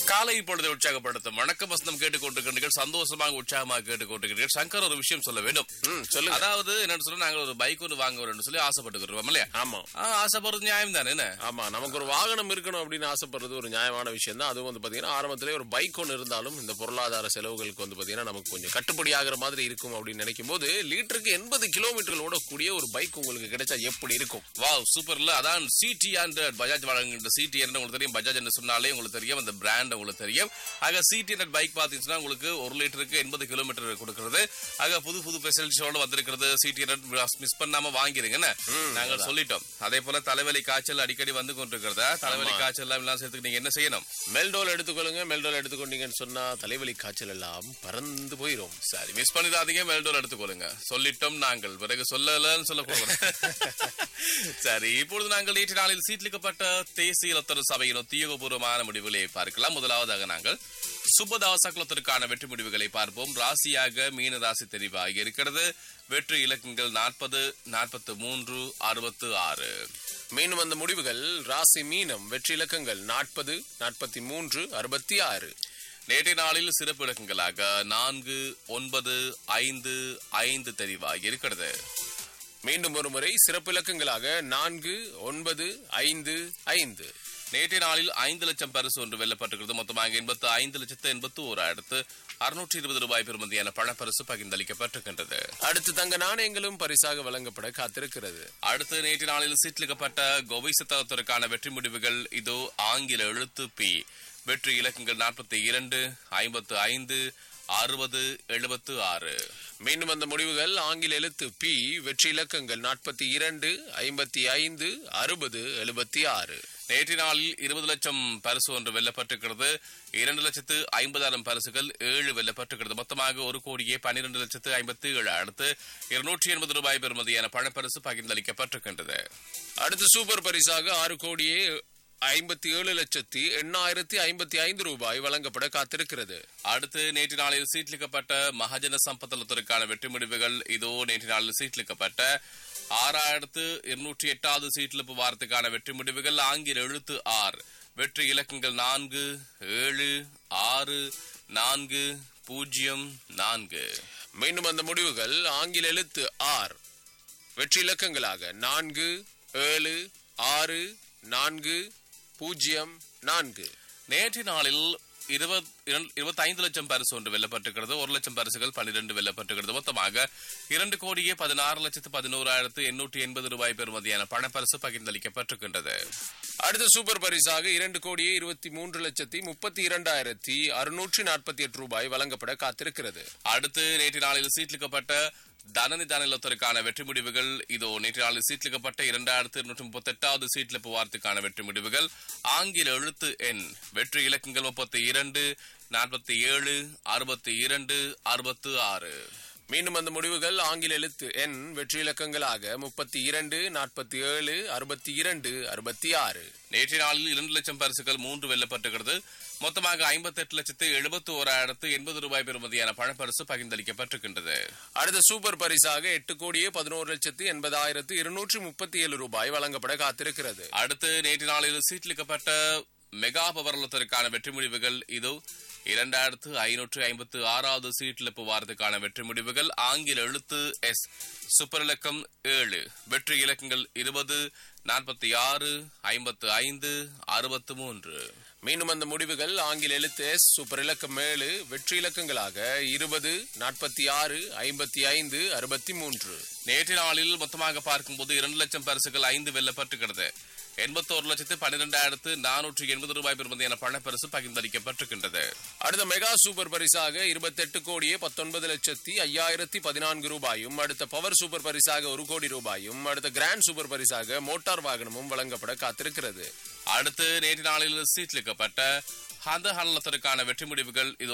காலை பொழுதை உற்சாகப்படுத்தும் வணக்கம் வசனம் கேட்டுக்கொண்டிருக்கிறீர்கள் சந்தோஷமாக உற்சாகமாக கேட்டுக்கொண்டிருக்கிறீர்கள் சங்கர் ஒரு விஷயம் சொல்ல வேண்டும் ம், சொல்லுங்க அதாவது என்னன்னு சொல்ல நாங்க ஒரு பைக் ஒன்று வாங்க வேணும்னு சொல்லி ஆசைப்பட்டுக்கிறோம் இல்லையா ஆமா ஆ, ஆசைப்படுறது நியாயம் தானே என்ன ஆமா நமக்கு ஒரு வாகனம் இருக்கணும் அப்படின்னு ஆசைப்படுறது ஒரு நியாயமான விஷயம் தான் அதுவும் வந்து பாத்தீங்கன்னா ஆரம்பத்திலே ஒரு பைக் ஒன்று இருந்தாலும் இந்த பொருளாதார செலவுகளுக்கு வந்து பாத்தீங்கன்னா நமக்கு கொஞ்சம் கட்டுப்படி ஆகிற மாதிரி இருக்கும் அப்படின்னு நினைக்கும் போது லிட்டருக்கு எண்பது கிலோமீட்டர் ஓடக்கூடிய ஒரு பைக் உங்களுக்கு கிடைச்சா எப்படி இருக்கும் வாவ் சூப்பர்ல அதான் சிடி ஹண்ட்ரட் பஜாஜ் வழங்குகின்ற சிடி ஹண்ட்ரட் உங்களுக்கு தெரியும் பஜாஜ் என்று சொன்னாலே உங்களுக்கு தெரியும் அந்த பிராண்ட் உங்களுக்கு தெரியும் ஆக சிடி ஹண்ட்ரட் பைக் பாத்தீங்கன்னா உங்களுக்கு ஒரு லிட்டருக்கு எண்பது கிலோமீட்டர் கொடுக்கிறது ஆக புது புது ஃபெசிலிட்டிஸோட வந்திருக்கிறது சிடி ஹண்ட்ரட் மிஸ் பண்ணாம வாங்கிருங்க என்ன? நாங்க சொல்லிட்டோம் அதே போல தலைவலி காய்ச்சல் அடிக்கடி வந்து கொண்டிருக்கிறதா தலைவலி காய்ச்சல் எல்லாம் எல்லாம் சேர்த்துக்கு நீங்க என்ன செய்யணும் மெல்டோல் எடுத்துக்கொள்ளுங்க மெல்டோல் எடுத்துக்கொண்டீங்கன்னு சொன்னா தலைவலி காய்ச்சல் எல்லாம் பறந்து போயிடும் சரி மிஸ் பண்ணிடாதீங்க மெல்டோல் எடுத்துக்கொள்ளுங்க சொல்லிட்டோம் நாங்கள் பிறகு சொல்லலன்னு சொல்லக்கூடாது சரி இப்பொழுது நாங்கள் நேற்று நாளில் சீட்லிக்கப்பட்ட தேசிய லத்தர் சபையின் உத்தியோகபூர்வமான முடிவுகளை பார்க்கலாம் முதலாவதாக நாங்கள் சுபதாச குலத்திற்கான வெற்றி முடிவுகளை பார்ப்போம் ராசியாக மீன ராசி தெரிவாகி இருக்கிறது வெற்றி இலக்கங்கள் நாற்பது நாற்பத்து மூன்று அறுபத்து ஆறு மீண்டும் அந்த முடிவுகள் ராசி மீனம் வெற்றி இலக்கங்கள் நாற்பது நாற்பத்தி மூன்று அறுபத்தி ஆறு நேற்றைய நாளில் சிறப்பு இலக்கங்களாக நான்கு ஒன்பது ஐந்து ஐந்து தெரிவாகி இருக்கிறது மீண்டும் ஒரு முறை சிறப்பு இலக்கங்களாக நான்கு ஒன்பது ஐந்து ஐந்து நேற்றைய நாளில் ஐந்து லட்சம் பரிசு ஒன்று வெல்லப்பட்டிருக்கிறது மொத்தமாக எண்பத்து ஐந்து லட்சத்து எண்பத்து ஓராயிரத்து அறுநூற்றி இருபது ரூபாய் பெறுமதியான பணப்பரிசு பகிர்ந்தளிக்கப்பட்டிருக்கின்றது அடுத்து தங்க நாணயங்களும் பரிசாக வழங்கப்பட காத்திருக்கிறது அடுத்து நேற்று நாளில் சீட்லிக்கப்பட்ட கோவிசத்தகத்திற்கான வெற்றி முடிவுகள் இதோ ஆங்கில எழுத்து பி வெற்றி இலக்கங்கள் நாற்பத்தி இரண்டு ஐம்பத்து ஐந்து அறுபது எழுபத்து ஆறு மீண்டும் அந்த முடிவுகள் ஆங்கில எழுத்து பி வெற்றி இலக்கங்கள் நாற்பத்தி இரண்டு ஐம்பத்தி ஐந்து அறுபது எழுபத்தி ஆறு நேற்று நாளில் இருபது லட்சம் பரிசு ஒன்று வெல்லப்பட்டிருக்கிறது இரண்டு லட்சத்து ஐம்பதாயிரம் பரிசுகள் ஏழு வெல்லப்பட்டிருக்கிறது மொத்தமாக ஒரு கோடியே பன்னிரண்டு லட்சத்து ஐம்பத்தி ஏழு அடுத்து இருநூற்றி எண்பது ரூபாய் பெறுமதியான பணப்பரிசு பகிர்ந்தளிக்கப்பட்டிருக்கின்றது அடுத்து சூப்பர் பரிசாக ஆறு கோடியே ஐம்பத்தி ஏழு லட்சத்தி எண்ணாயிரத்தி ஐம்பத்தி ஐந்து ரூபாய் வழங்கப்பட காத்திருக்கிறது அடுத்து நேற்று நாளில் சீட்லிக்கப்பட்ட மகாஜன சம்பத்தலத்திற்கான வெற்றி முடிவுகள் இதோ நேற்று நாளில் சீட்லிக்கப்பட்ட ஆறாயிரத்து இருநூற்றி எட்டாவது சீட்லிப்பு வாரத்துக்கான வெற்றி முடிவுகள் ஆங்கில எழுத்து ஆர் வெற்றி இலக்கங்கள் நான்கு ஏழு ஆறு நான்கு பூஜ்ஜியம் நான்கு மீண்டும் அந்த முடிவுகள் ஆங்கில எழுத்து ஆர் வெற்றி இலக்கங்களாக நான்கு ஏழு ஆறு நான்கு பூஜ்ஜியம் நான்கு நேற்று நாளில் இருபத்தி ஐந்து லட்சம் பரிசு ஒன்று வெல்லப்பட்டிருக்கிறது ஒரு லட்சம் பரிசுகள் பன்னிரண்டு வெல்லப்பட்டிருக்கிறது மொத்தமாக இரண்டு கோடியே பதினாறு லட்சத்து பதினோராயிரத்து எண்ணூற்றி எண்பது ரூபாய் பெறுமதியான பணப்பரிசு பகிர்ந்தளிக்கப்பட்டிருக்கின்றது அடுத்த சூப்பர் பரிசாக இரண்டு கோடியே இருபத்தி மூன்று லட்சத்தி முப்பத்தி இரண்டாயிரத்தி அறுநூற்றி நாற்பத்தி எட்டு ரூபாய் வழங்கப்பட காத்திருக்கிறது அடுத்து நேற்று நாளில் சீட்லிக்கப்பட்ட தனநிதான இல்லத்திற்கான வெற்றி முடிவுகள் இதோ நேற்று நாளில் சீட்லிக்கப்பட்ட இரண்டாயிரத்து இருநூற்றி முப்பத்தி எட்டாவது சீட்லிப்பு வாரத்துக்கான வெற்றி முடிவுகள் ஆங்கில எழுத்து எண் வெற்றி இலக்கங்கள் முப்பத்தி இரண்டு நாற்பத்தி ஏழு அறுபத்தி இரண்டு அறுபத்து ஆறு மீண்டும் அந்த முடிவுகள் ஆங்கில எழுத்து எண் வெற்றி இலக்கங்களாக முப்பத்தி இரண்டு நாற்பத்தி ஏழு அறுபத்தி இரண்டு அறுபத்தி ஆறு நேற்று நாளில் இரண்டு லட்சம் பரிசுகள் மூன்று வெல்லப்பட்டிருக்கிறது மொத்தமாக ஐம்பத்தி எட்டு லட்சத்து எழுபத்தி ஓராயிரத்து எண்பது ரூபாய் பெறுமதியான பணப்பரிசு பகிர்ந்தளிக்கப்பட்டிருக்கின்றது அடுத்த சூப்பர் பரிசாக எட்டு கோடியே பதினோரு லட்சத்து எண்பதாயிரத்து இருநூற்றி முப்பத்தி ஏழு ரூபாய் வழங்கப்பட காத்திருக்கிறது அடுத்து நேற்று நாளில் சீட்லிக்கப்பட்ட மெகா பவர்லத்திற்கான வெற்றி முடிவுகள் இதோ இரண்டாயிரத்து ஐநூற்று ஐம்பத்து ஆறாவது சீட்டிழப்பு வாரத்துக்கான வெற்றி முடிவுகள் ஆங்கில எழுத்து எஸ் சூப்பர் இலக்கம் ஏழு வெற்றி இலக்கங்கள் இருபது நாற்பத்தி ஆறு ஐம்பத்து ஐந்து அறுபத்து மூன்று மீண்டும் அந்த முடிவுகள் ஆங்கில எழுத்து எஸ் சூப்பர் இலக்கம் ஏழு வெற்றி இலக்கங்களாக இருபது நாற்பத்தி ஆறு ஐம்பத்தி ஐந்து அறுபத்தி மூன்று நேற்று நாளில் மொத்தமாக பார்க்கும்போது இரண்டு லட்சம் பரிசுகள் ஐந்து வெல்லப்பட்டிருக்கிறது எண்பத்தோரு லட்சத்து பன்னிரெண்டாயிரத்து நானூற்று எண்பது ரூபாய் பெறுமதியான பணப்பரிசு பகிர்ந்தளிக்கப்பட்டிருக்கின்றது அடுத்த மெகா சூப்பர் பரிசாக இருபத்தெட்டு கோடியே பத்தொன்பது லட்சத்தி ஐயாயிரத்தி பதினான்கு ரூபாயும் அடுத்த பவர் சூப்பர் பரிசாக ஒரு கோடி ரூபாயும் அடுத்த கிராண்ட் சூப்பர் பரிசாக மோட்டார் வாகனமும் வழங்கப்பட காத்திருக்கிறது அடுத்து நேற்று நாளில் சீட்லிக்கப்பட்ட அந்த ஹல்லத்திற்கான வெற்றி முடிவுகள் இது